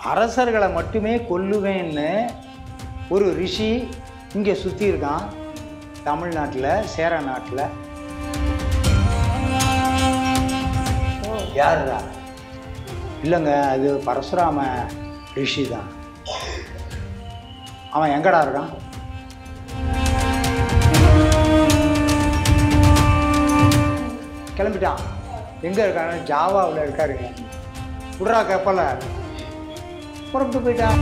அரசர்களை மட்டுமே கொல்லுவேன்னு ஒரு ரிஷி இங்கே சுற்றி இருக்கான் தமிழ்நாட்டில் சேர நாட்டில் யாருடா இல்லைங்க அது பரசுராம ரிஷி தான் அவன் எங்கடா இருக்கான் கிளம்பிட்டான் எங்கே இருக்கான்னு ஜாவாவில் இருக்காருங்க விட்றா கப்பல புறப்பட்டு போயிட்டான்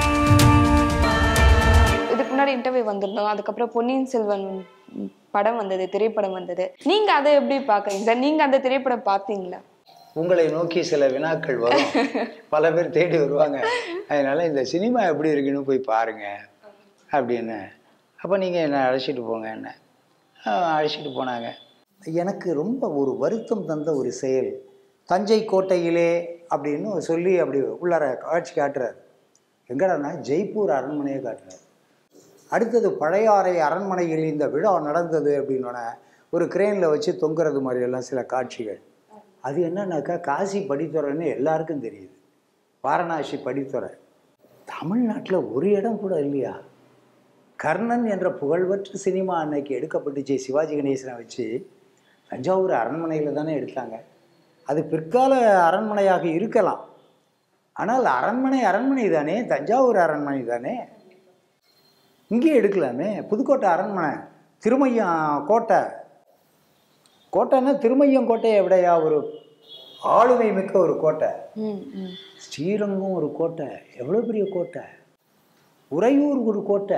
இதுக்கு முன்னாடி இன்டர்வியூ வந்திருந்தோம் அதுக்கப்புறம் பொன்னியின் செல்வன் ம், படம் வந்தது திரைப்படம் வந்தது நீங்க அதை எப்படி பாக்குறீங்க சார் நீங்க அந்த திரைப்படம் பார்த்தீங்களா உங்களை நோக்கி சில வினாக்கள் வரும் பல பேர் தேடி வருவாங்க அதனால இந்த சினிமா எப்படி இருக்குன்னு போய் பாருங்க அப்படின்னு அப்போ நீங்கள் என்னை அழைச்சிட்டு போங்க என்ன அழைச்சிட்டு போனாங்க எனக்கு ரொம்ப ஒரு வருத்தம் தந்த ஒரு செயல் தஞ்சை கோட்டையிலே அப்படின்னு சொல்லி அப்படி உள்ளார காட்சி காட்டுறாரு எங்கடான்னா ஜெய்ப்பூர் அரண்மனையை காட்டுறாரு அடுத்தது பழையாறை அரண்மனையில் இந்த விழா நடந்தது அப்படின்னோடனே ஒரு கிரேனில் வச்சு தொங்குறது மாதிரியெல்லாம் சில காட்சிகள் அது என்னன்னாக்கா காசி படித்துறைன்னு எல்லாருக்கும் தெரியுது வாரணாசி படித்துறை தமிழ்நாட்டில் ஒரு இடம் கூட இல்லையா கர்ணன் என்ற புகழ்பெற்ற சினிமா அன்னைக்கு எடுக்கப்பட்டுச்சு சிவாஜி கணேசனை வச்சு தஞ்சாவூர் அரண்மனையில் தானே எடுத்தாங்க அது பிற்கால அரண்மனையாக இருக்கலாம் ஆனால் அரண்மனை அரண்மனை தானே தஞ்சாவூர் அரண்மனை தானே இங்கே எடுக்கலாமே புதுக்கோட்டை அரண்மனை திருமையம் கோட்டை கோட்டைன்னா திருமையம் கோட்டையை விடையா ஒரு ஆளுமை மிக்க ஒரு கோட்டை ம் ம் ஸ்ரீரங்கம் ஒரு கோட்டை எவ்வளோ பெரிய கோட்டை உறையூர் ஒரு கோட்டை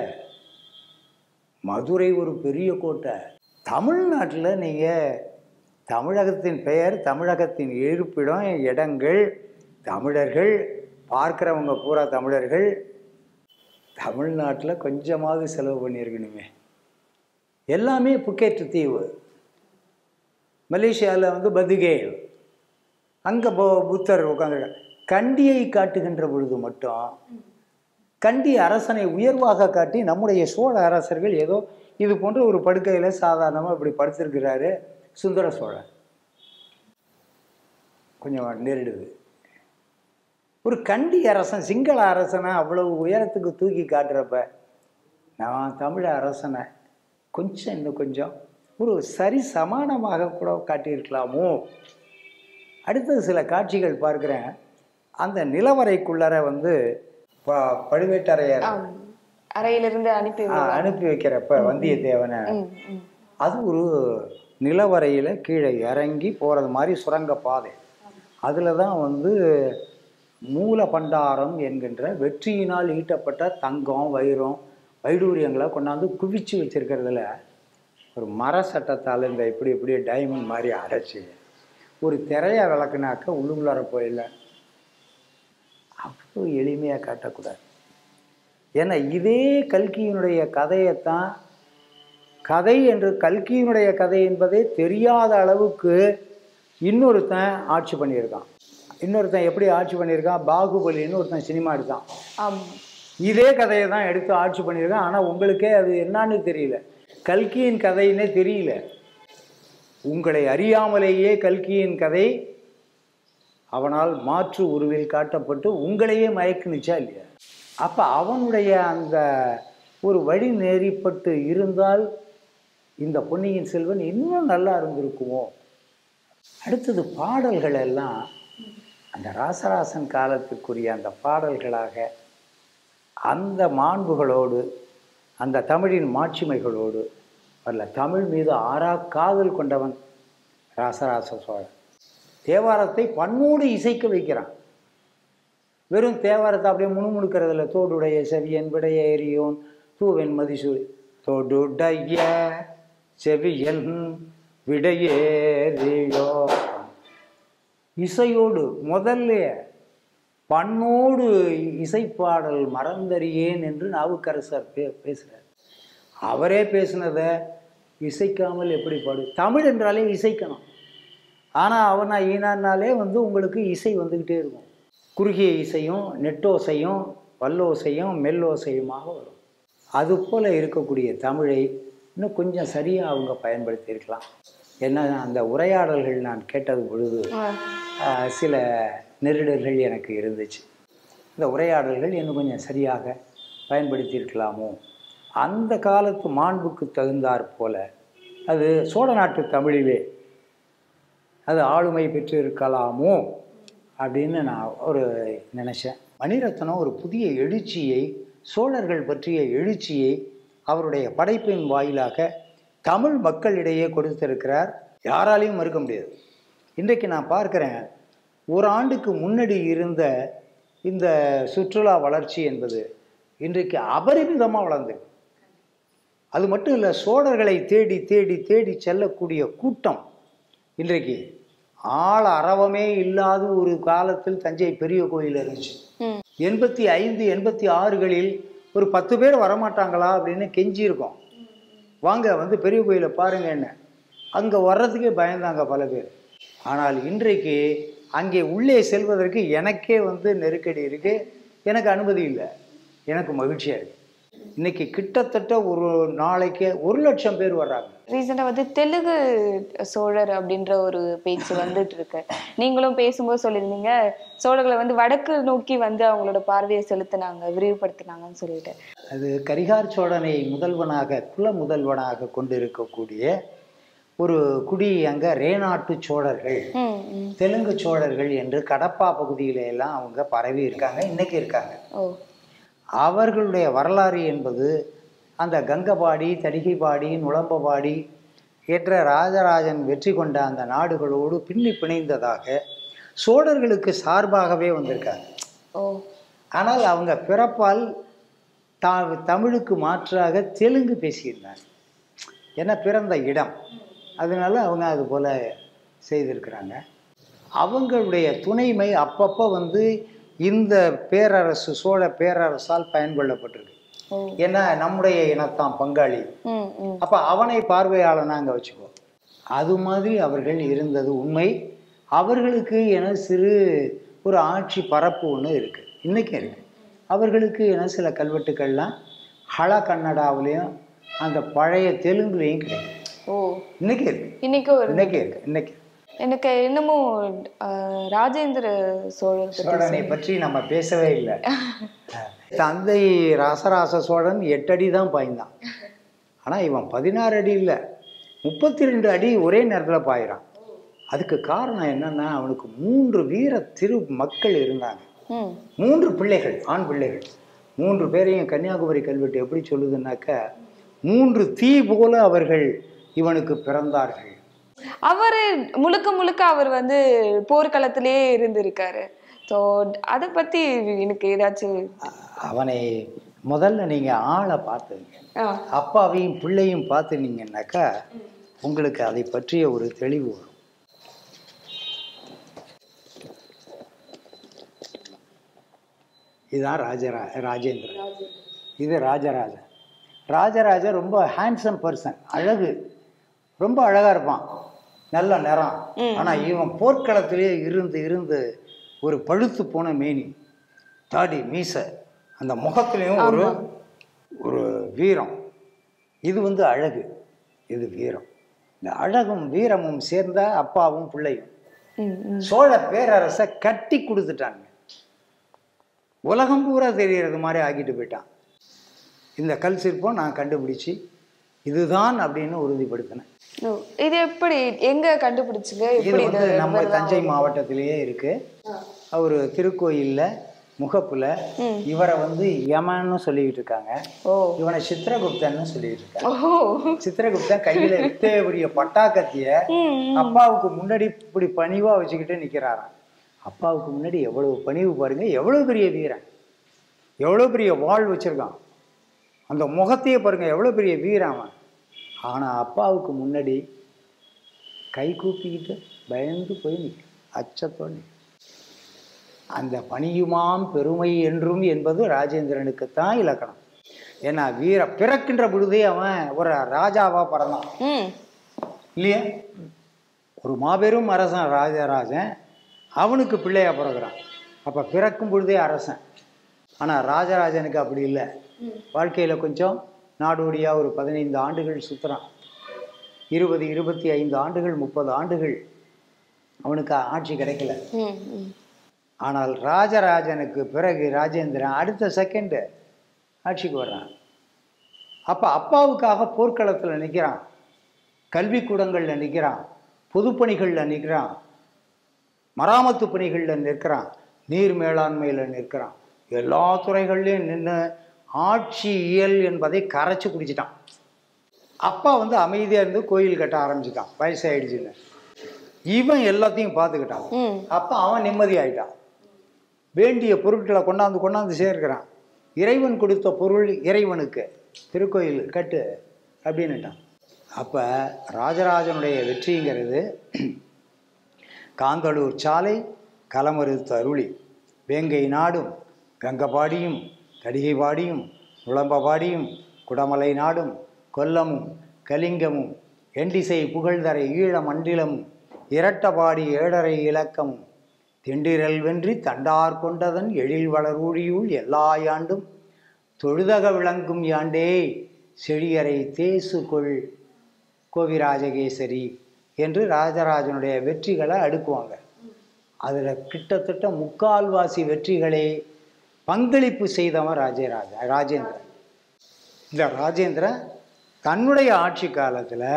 மதுரை ஒரு பெரிய கோட்டை தமிழ்நாட்டில் நீங்கள் தமிழகத்தின் பெயர் தமிழகத்தின் இருப்பிடம் இடங்கள் தமிழர்கள் பார்க்குறவங்க பூரா தமிழர்கள் தமிழ்நாட்டில் கொஞ்சமாவது செலவு பண்ணியிருக்கணுமே எல்லாமே புக்கெட் தீவு மலேசியாவில் வந்து பதுகேவ் அங்கே போ புத்தர் உட்காந்துருக்காங்க கண்டியை காட்டுகின்ற பொழுது மட்டும் கண்டி அரசனை உயர்வாக காட்டி நம்முடைய சோழ அரசர்கள் ஏதோ இது போன்ற ஒரு படுக்கையில் சாதாரணமாக இப்படி படுத்திருக்கிறாரு சுந்தர சோழன் கொஞ்சம் நெருடுது ஒரு கண்டி அரசன் சிங்கள அரசனை அவ்வளவு உயரத்துக்கு தூக்கி காட்டுறப்ப நான் தமிழ் அரசனை கொஞ்சம் இன்னும் கொஞ்சம் ஒரு சரி சமானமாக கூட காட்டியிருக்கலாமோ அடுத்தது சில காட்சிகள் பார்க்குறேன் அந்த நிலவரைக்குள்ளர வந்து ப- பழுவேட்டரையர் ஆம். அறையிலிருந்து அனுப்பி ஆ, அனுப்பி வைக்கிறப்ப வந்தியத்தேவனை ம் ம் அது ஒரு நிலவரையில் கீழே இறங்கி போகிறது மாதிரி சுரங்க பாதை அதில் தான் வந்து மூல பண்டாரம் என்கின்ற வெற்றியினால் ஈட்டப்பட்ட தங்கம் வைரம் வைடூரியங்களை கொண்டாந்து குவிச்சு வச்சிருக்கிறதுல ஒரு மர சட்டத்தால் இந்த இப்படி இப்படி டைமண்ட் மாதிரி அடைச்சி ஒரு திரையை விளக்குனாக்க உள்ளுக்குள்ளார போயில அவ்வளோ எளிமையாக காட்டக்கூடாது ஏன்னா இதே கல்கியினுடைய கதையைத்தான் கதை என்று கல்கியினுடைய கதை என்பதே தெரியாத அளவுக்கு இன்னொருத்தன் ஆட்சி பண்ணியிருக்கான் இன்னொருத்தன் எப்படி ஆட்சி பண்ணியிருக்கான் பாகுபலின்னு ஒருத்தன் சினிமா எடுத்தான் ஆமா இதே கதையை தான் எடுத்து ஆட்சி பண்ணியிருக்கான் ஆனால் உங்களுக்கே அது என்னன்னு தெரியல கல்கியின் கதைன்னே தெரியல உங்களை அறியாமலேயே கல்கியின் கதை அவனால் மாற்று உருவில் காட்டப்பட்டு உங்களையே மயக்குனுச்சா இல்லையா அப்போ அவனுடைய அந்த ஒரு வழி நெறிப்பட்டு இருந்தால் இந்த பொன்னியின் செல்வன் இன்னும் நல்லா இருந்திருக்குமோ அடுத்தது பாடல்கள் எல்லாம் அந்த ராசராசன் காலத்துக்குரிய அந்த பாடல்களாக அந்த மாண்புகளோடு அந்த தமிழின் மாட்சிமைகளோடு வரல தமிழ் மீது ஆறா காதல் கொண்டவன் ராசராச சோழன் தேவாரத்தை பண்ணோடு இசைக்க வைக்கிறான் வெறும் தேவாரத்தை அப்படியே முணுமுணுக்கிறதுல தோடுடைய செவியன் விடைய எரியோன் தூவென் மதிசூழ் தோடுடைய செவியன் விடையேறியோ இசையோடு முதல்ல பண்ணோடு இசைப்பாடல் மறந்தறியேன் என்று நாவுக்கரசர் பே பேசுகிறார் அவரே பேசுனதை இசைக்காமல் எப்படி பாடு தமிழ் என்றாலே இசைக்கணும் ஆனால் அவனா ஈனானாலே வந்து உங்களுக்கு இசை வந்துக்கிட்டே இருக்கும் குறுகிய இசையும் நெட்டோசையும் வல்லோசையும் மெல்லோசையுமாக வரும் அதுபோல் இருக்கக்கூடிய தமிழை இன்னும் கொஞ்சம் சரியாக அவங்க பயன்படுத்தியிருக்கலாம் ஏன்னா அந்த உரையாடல்கள் நான் கேட்டது பொழுது ஆ. ஆஹ், சில நெருடல்கள் எனக்கு இருந்துச்சு இந்த உரையாடல்கள் இன்னும் கொஞ்சம் சரியாக பயன்படுத்தியிருக்கலாமோ அந்த காலத்து மாண்புக்கு தகுந்தாற் போல அது சோழ நாட்டு தமிழிலே அது ஆளுமை பெற்று இருக்கலாமோ அப்படின்னு நான் ஒரு நினச்சேன் மணிரத்னம் ஒரு புதிய எழுச்சியை சோழர்கள் பற்றிய எழுச்சியை அவருடைய படைப்பின் வாயிலாக தமிழ் மக்களிடையே கொடுத்திருக்கிறார் யாராலையும் மறுக்க முடியாது இன்றைக்கு நான் பார்க்கிறேன் ஒரு ஆண்டுக்கு முன்னாடி இருந்த இந்த சுற்றுலா வளர்ச்சி என்பது இன்றைக்கு அபரிமிதமாக வளர்ந்திருக்கு அது மட்டும் இல்லை சோழர்களை தேடி தேடி தேடி செல்லக்கூடிய கூட்டம் இன்றைக்கு ஆள் அரவமே இல்லாத ஒரு காலத்தில் தஞ்சை பெரிய கோயில் இருந்துச்சு ம் எண்பத்தி ஐந்து எண்பத்தி ஆறுகளில் ஒரு பத்து பேர் வரமாட்டாங்களா அப்படின்னு கெஞ்சி இருக்கோம் வாங்க வந்து பெரிய கோயிலை பாருங்க என்ன அங்கே வர்றதுக்கே பயந்தாங்க பல பேர் ஆனால் இன்றைக்கு அங்கே உள்ளே செல்வதற்கு எனக்கே வந்து நெருக்கடி இருக்கு எனக்கு அனுமதி இல்லை எனக்கு மகிழ்ச்சியாக இருக்கு இன்னைக்கு கிட்டத்தட்ட ஒரு நாளைக்கு ஒரு லட்சம் பேர் வர்றாங்க ரீசெண்டா வந்து தெலுங்கு சோழர் அப்படின்ற ஒரு பேச்சு வந்துட்டு இருக்கு நீங்களும் பேசும்போது சொல்லியிருந்தீங்க சோழர்களை வந்து வடக்கு நோக்கி வந்து அவங்களோட பார்வையை செலுத்தினாங்க விரிவுபடுத்தினாங்கன்னு சொல்லிட்டு அது கரிகார் சோழனை முதல்வனாக குல முதல்வனாக கொண்டிருக்கக்கூடிய ஒரு குடி அங்கே ரேநாட்டு சோழர்கள் ம் ம் தெலுங்கு சோழர்கள் என்று கடப்பா பகுதியில எல்லாம் அவங்க பரவி இருக்காங்க இன்னைக்கு இருக்காங்க ஓ அவர்களுடைய வரலாறு என்பது அந்த கங்கபாடி தடிகைபாடி நுளம்பபாடி என்ற ராஜராஜன் வெற்றி கொண்ட அந்த நாடுகளோடு பின்னி பிணைந்ததாக சோழர்களுக்கு சார்பாகவே வந்திருக்காங்க ஓ ஆனால் அவங்க பிறப்பால் தா தமிழுக்கு மாற்றாக தெலுங்கு பேசியிருந்தாங்க ஏன்னா பிறந்த இடம் அதனால அவங்க அது போல் செய்திருக்கிறாங்க அவங்களுடைய துணைமை அப்பப்போ வந்து இந்த பேரரசு சோழ பேரரசால் பயன்கொள்ளப்பட்டிருக்கு ஓ ஏன்னா நம்முடைய இனத்தான் பங்காளி ம் ம் அப்போ அவனை பார்வையாளனா அங்கே வச்சுக்கோ அது மாதிரி அவர்கள் இருந்தது உண்மை அவர்களுக்கு என சிறு ஒரு ஆட்சி பரப்பு ஒன்று இருக்குது இன்றைக்கும் இருக்குது அவர்களுக்கு என சில கல்வெட்டுக்கள்லாம் ஹள கன்னடாவிலையும் அந்த பழைய தெலுங்குலேயும் கிடைக்கும் ஓ இன்னைக்கு இருக்கு இன்னைக்கு ஒரு இன்னைக்கு இருக்கு இன்னைக்கு எனக்கு இன்னமும் அஹ், ராஜேந்திர சோழர் பத்தி சோழனை பற்றி நம்ம பேசவே இல்லை தந்தை ராசராச சோழன் எட்டு அடி தான் பாய்ந்தான் ஆனால் இவன் பதினாறு அடி இல்லை முப்பத்தி ரெண்டு அடி ஒரே நேரத்தில் பாயிறான் அதுக்கு காரணம் என்னன்னா அவனுக்கு மூன்று வீர திரு மக்கள் இருந்தாங்க ம் மூன்று பிள்ளைகள் ஆண் பிள்ளைகள் மூன்று பேரையும் கன்னியாகுமரி கல்வெட்டு எப்படி சொல்லுதுன்னாக்க மூன்று தீ போல அவர்கள் இவனுக்கு பிறந்தார்கள் அவரு முழுக்க முழுக்க அவர் வந்து போர்க்களத்திலேயே இருந்திருக்காரு ஸோ அதை பத்தி எனக்கு ஏதாச்சும் அவனை முதல்ல நீங்கள் ஆளை பார்த்துங்க ஆ அப்பாவையும் பிள்ளையும் பார்த்துனீங்கன்னாக்கா உங்களுக்கு அதை பற்றிய ஒரு தெளிவு வரும் இதுதான் ராஜரா ராஜேந்திரன் இது ராஜராஜன் ராஜராஜன் ரொம்ப ஹேண்ட்ஸம் பர்சன் அழகு ரொம்ப அழகா இருப்பான் நல்ல நிறம் ஆனா இவன் போர்க்களத்திலே இருந்து இருந்து ஒரு பழுத்து போன மேனி தாடி மீசை அந்த முகத்திலையும் ஒரு ஒரு வீரம் இது வந்து அழகு இது வீரம் இந்த அழகும் வீரமும் சேர்ந்த அப்பாவும் பிள்ளையும் ம் ம் சோழ பேரரசை கட்டி கொடுத்துட்டாங்க உலகம் பூரா தெரியறது மாதிரி ஆக்கிட்டு போயிட்டான் இந்த கல் சிற்பம் நான் கண்டுபிடிச்சி இதுதான் அப்படின்னு உறுதிப்படுத்தினேன் ஓ, இது எப்படி எங்க கண்டுபிடிச்சுங்க இது எப்படி வந்து நம்ம தஞ்சை மாவட்டத்திலேயே இருக்கு ஒரு திருக்கோயில்ல முகப்புல இவரை வந்து யமன்னு சொல்லிக்கிட்டு இருக்காங்க ஓ இவனை சித்திரகுப்தன்னு சொல்லிட்டு இருக்காங்க ஓ சித்திரகுப்தன் கையில இத்தே பெரிய பட்டாக்கத்திய ம் அப்பாவுக்கு முன்னாடி இப்படி பணிவா வச்சுக்கிட்டு நிக்கிறாராம் அப்பாவுக்கு முன்னாடி எவ்வளவு பணிவு பாருங்க எவ்வளவு பெரிய வீரன் எவ்வளவு பெரிய வாள் வச்சிருக்கான் அந்த முகத்தையே பாருங்க எவ்வளவு பெரிய வீரன் அவன் ஆனா அப்பாவுக்கு முன்னாடி கை கூப்பிக்கிட்டு பயந்து போய் நிற்க அச்சத்தோடு நிற்க. அந்த பணியுமாம் பெருமை என்றும் என்பது ராஜேந்திரனுக்குத்தான் இலக்கணம் ஏன்னா வீர பிறக்கின்ற பொழுதே அவன் ஒரு ராஜாவா பிறந்தான் ம் இல்லையா ஒரு மாபெரும் அரசன் ராஜராஜன் அவனுக்கு பிள்ளையா பிறகுறான் அப்போ பிறக்கும் பொழுதே அரசன் ஆனால் ராஜராஜனுக்கு அப்படி இல்லை வாழ்க்கையில் கொஞ்சம் நாடோடியா ஒரு பதினைந்து ஆண்டுகள் சுற்றுறான் இருபது இருபத்தி ஐந்து ஆண்டுகள் முப்பது ஆண்டுகள் அவனுக்கு ஆட்சி கிடைக்கல ம் ம் ஆனால் ராஜராஜனுக்கு பிறகு ராஜேந்திரன் அடுத்த செகண்டு ஆட்சிக்கு வர்றான் அப்போ அப்பாவுக்காக போர்க்களத்தில் நிற்கிறான் கல்விக்கூடங்களில் நிற்கிறான் பொதுப்பணிகளில் நிற்கிறான் மராமத்து பணிகளில் நிற்கிறான் நீர் மேலாண்மையில் நிற்கிறான் எல்லா துறைகள்லையும் நின்று ஆட்சியியல் என்பதை கரைச்சி குடிச்சிட்டான் அப்பா வந்து அமைதியாக இருந்து கோயில் கட்ட ஆரம்பிச்சிட்டான் வயசாயிடுச்சுன்னு இவன் எல்லாத்தையும் பார்த்துக்கிட்டான் ம் அப்போ அவன் நிம்மதியாயிட்டான் வேண்டிய பொருட்களை கொண்டாந்து கொண்டாந்து சேர்க்கிறான் இறைவன் கொடுத்த பொருள் இறைவனுக்கு திருக்கோயில் கட்டு அப்படின்னுட்டான் அப்போ ராஜராஜனுடைய வெற்றிங்கிறது காந்தளூர் சாலை கலமறுத்த அருளி வேங்கை நாடும் கங்கபாடியும் கடிகைபாடியும் நுளம்பபாடியும் குடமலை நாடும் கொல்லமும் கலிங்கமும் எண்டிசை புகழ்தரை ஈழ மண்டிலமும் இரட்டபாடி ஏழரை இலக்கமும் திண்டிரல் வென்றி தண்டார் கொண்டதன் எழில் வளரூழியுள் எல்லா யாண்டும் தொழுதக விளங்கும் யாண்டே செழியரை தேசு கொள் கோவிராஜகேசரி என்று ராஜராஜனுடைய வெற்றிகளை அடுக்குவாங்க அதில் கிட்டத்தட்ட முக்கால்வாசி வெற்றிகளை பங்களிப்பு செய்தவன் ராஜராஜ ராஜேந்திரன் இந்த ராஜேந்திரன் தன்னுடைய ஆட்சி காலத்தில்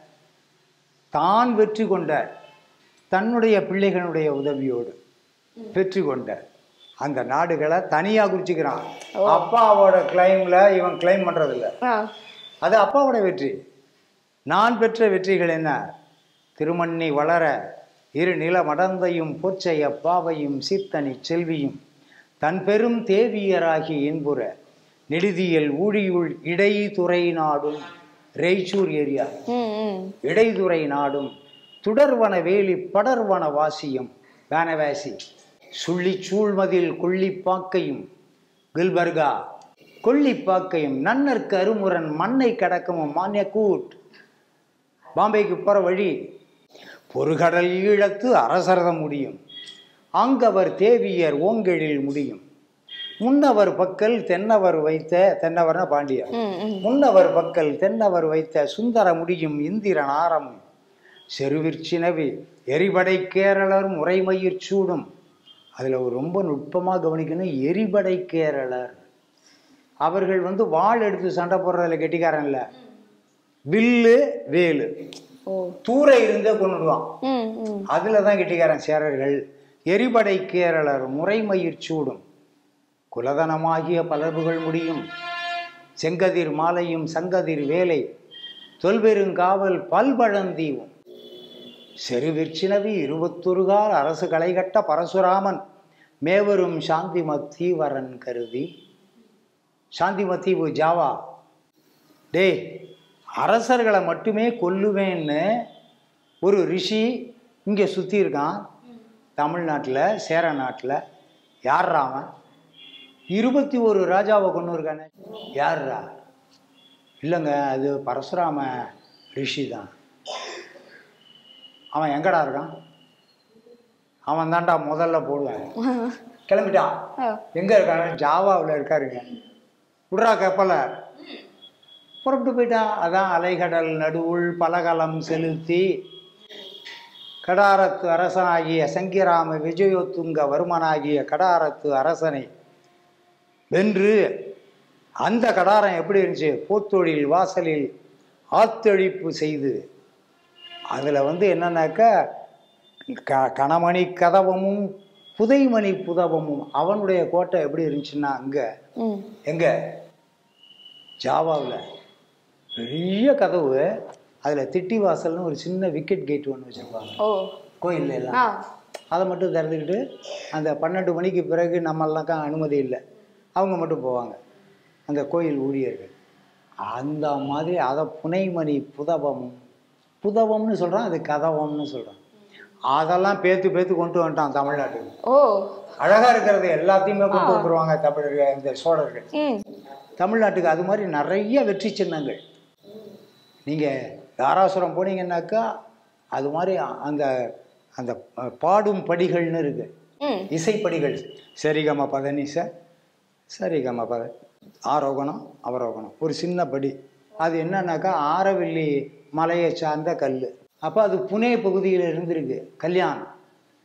தான் வெற்றி கொண்ட தன்னுடைய பிள்ளைகளுடைய உதவியோடு வெற்றி கொண்ட அந்த நாடுகளை தனியாக குறிச்சிக்கிறான் அப்பாவோட கிளைமில் இவன் கிளைம் பண்ணுறதில்ல ஆ அது அப்பாவோட வெற்றி நான் பெற்ற வெற்றிகள் என்ன திருமண்ணி வளர இரு நில மடந்தையும் பொற்செய பாவையும் சீத்தனி செல்வியும் தன் பெரும் தேவியராகி இன்புற நெடுதியல் ஊழியுள் இடைத்துறை நாடும் ரெய்ச்சூர் ஏரியா ம் ம் இடைதுறை நாடும் துடர்வன வேலி படர்வன வாசியம் வேனவாசி சுள்ளி சூழ்மதில் கொள்ளிப்பாக்கையும் கில்பர்கா கொள்ளிப்பாக்கையும் நன்னற்கு அருமுரன் மண்ணை கடக்கமும் மானியக்கூட் பாம்பேக்கு போகிற வழி பொறுகடல் ஈழத்து அரசரதம் முடியும் அங்கவர் தேவியர் ஓங்கெழில் முடியும் முன்னவர் பக்கல் தென்னவர் வைத்த தென்னவர்னா பாண்டியர் ம் ம் முன்னவர் பக்கல் தென்னவர் வைத்த சுந்தர முடியும் இந்திரன் ஆரமும் செருவிற்சினவி எரிபடை கேரளர் முறைமயிர் சூடும் அதில் ரொம்ப நுட்பமாக கவனிக்கணும் எரிபடை கேரளர் அவர்கள் வந்து வாள் எடுத்து சண்டை போடுறதுல கெட்டிக்காரன் இல்லை வில்லு வேலு ஓ தூர இருந்தே கொண்டுடுவான் ம் ம் அதில் தான் கெட்டிக்காரன் சேரர்கள் எரிபடை கேரளர் முறைமயிர் சூடும் குலதனமாகிய பலர்புகள் முடியும் செங்கதிர் மாலையும் சங்கதிர் வேலை தொல்பெருங்காவல் பல்பழந்தீவும் செருவிற்சினவி இருபத்தொருகால் அரசு களைகட்ட பரசுராமன் மேவரும் சாந்திமத் தீவரன் கருதி சாந்திமத் தீவு ஜாவா டேய் அரசர்களை மட்டுமே கொல்லுவேன்னு ஒரு ரிஷி இங்கே சுற்றி இருக்கான் தமிழ்நாட்டில் சேர நாட்டில் யார்ரா அவன் இருபத்தி ஒரு ராஜாவை கொண்டு இருக்கானே யார்ரா இல்லைங்க அது பரசுராம ரிஷி தான் அவன் எங்கடா இருக்கான் அவன் தான்டா முதல்ல போடுவான் கிளம்பிட்டான் ஆ எங்கே இருக்காங்க ஜாவாவில் இருக்காருங்க விட்றா கப்பலை புறப்பட்டு போயிட்டான் அதான் அலைகடல் நடுவுள் பலகலம் செலுத்தி கடாரத்து அரசனாகிய சங்கிராம விஜயோத்துங்க வருமனாகிய கடாரத்து அரசனை வென்று அந்த கடாரம் எப்படி இருந்துச்சு போத்தொழில் வாசலில் ஆத்தழிப்பு செய்து அதில் வந்து என்னன்னாக்கா க கணமணி கதவமும் புதைமணி புதவமும் அவனுடைய கோட்டை எப்படி இருந்துச்சுன்னா அங்கே ம் எங்கே ஜாவாவில் பெரிய கதவு அதில் திட்டி வாசல்னு ஒரு சின்ன விக்கெட் கேட் ஒன்று வச்சுருப்பாங்க ஓ கோயில்ல எல்லாம் ஆ அதை மட்டும் திறந்துக்கிட்டு அந்த பன்னெண்டு மணிக்கு பிறகு நம்மளாம் அனுமதி இல்லை அவங்க மட்டும் போவாங்க அந்த கோயில் ஊழியர்கள் அந்த மாதிரி அதை புனைமணி புதவமும் புதவம்னு சொல்கிறான் அது கதவம்னு சொல்கிறான் அதெல்லாம் பேத்து பேத்து கொண்டு வந்துட்டான் தமிழ்நாட்டுக்கு ஓ அழகாக இருக்கிறது எல்லாத்தையுமே கொண்டு வந்துருவாங்க தமிழர்கள் இந்த சோழர்கள் ம் தமிழ்நாட்டுக்கு அது மாதிரி நிறைய வெற்றி சின்னங்கள் நீங்கள் தாராசுரம் போனீங்கன்னாக்கா அது மாதிரி அந்த அந்த பாடும் படிகள்னு இருக்கு ம் இசைப்படிகள் சரிகம பதனிச சரிகம பத ஆரோகணம் அவரோகணம் ஒரு சின்ன படி அது என்னன்னாக்கா ஆரவல்லி மலையை சார்ந்த கல் அப்போ அது புனே பகுதியில் இருந்திருக்கு கல்யாணம்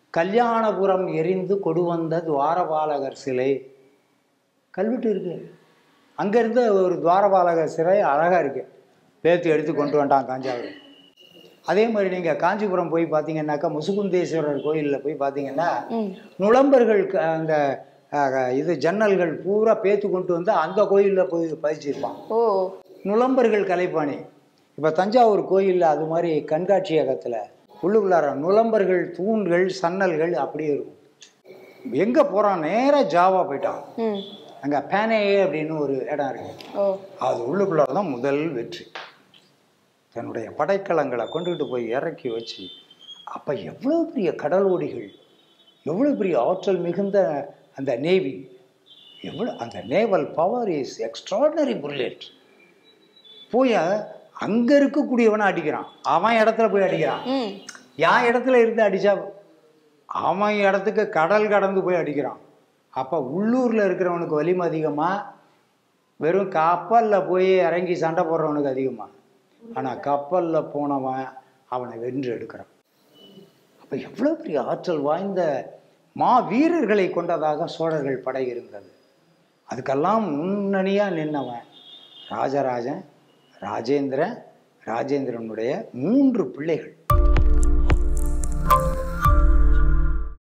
கல்யாணபுரம் எரிந்து கொடு வந்த துவாரபாலகர் சிலை கல்வெட்டு இருக்கு அங்கேருந்து ஒரு துவாரபாலகர் சிலை அழகாக இருக்கு பேத்து எடுத்து கொண்டு வந்துட்டான் தஞ்சாவூர் அதே மாதிரி நீங்கள் காஞ்சிபுரம் போய் பார்த்தீங்கன்னாக்கா முசுகுந்தேஸ்வரர் கோயிலில் போய் பார்த்தீங்கன்னா ம் நுளம்பர்கள் க- அந்த அஹ், இது ஜன்னல்கள் பூரா பேத்து கொண்டு வந்து அந்த கோயிலில் போய் பதிச்சிருப்பான் ஓ நுளம்பர்கள் கலைப்பாணி இப்போ தஞ்சாவூர் கோயிலில் அது மாதிரி கண்காட்சியகத்தில் உள்ளுக்குள்ளார நுளம்பர்கள் தூண்கள் சன்னல்கள் அப்படியே இருக்கும் எங்கே போகிறான் நேராக ஜாவா போயிட்டான் ம் அங்கே பேனேயே அப்படின்னு ஒரு இடம் இருக்கு ஓ அது உள்ளுக்குள்ளார தான் முதல் வெற்றி தன்னுடைய படைக்கலங்களை கொண்டுகிட்டு போய் இறக்கி வச்சு அப்போ எவ்வளோ பெரிய கடல் ஓடிகள் எவ்வளோ பெரிய ஆற்றல் மிகுந்த அந்த நேவி எவ்வளோ அந்த naval power is extraordinary bullet போய் அங்கே இருக்கக்கூடியவனை அடிக்கிறான் அவன் இடத்துல போய் அடிக்கிறான் ம் என் இடத்துல இருந்து அடித்தா அவன் இடத்துக்கு கடல் கடந்து போய் அடிக்கிறான் அப்போ உள்ளூரில் இருக்கிறவனுக்கு வலிமை அதிகமாக வெறும் கப்பலில் போய் இறங்கி சண்டை போடுறவனுக்கு அதிகமாக ஆனால் கப்பலில் போனவன் அவனை வென்று எடுக்கிறான் அப்போ எவ்வளோ பெரிய ஆற்றல் வாய்ந்த மா வீரர்களை கொண்டதாக சோழர்கள் படை இருந்தது அதுக்கெல்லாம் முன்னணியாக நின்னவன் ராஜராஜன் ராஜேந்திரன் ராஜேந்திரனுடைய மூன்று பிள்ளைகள்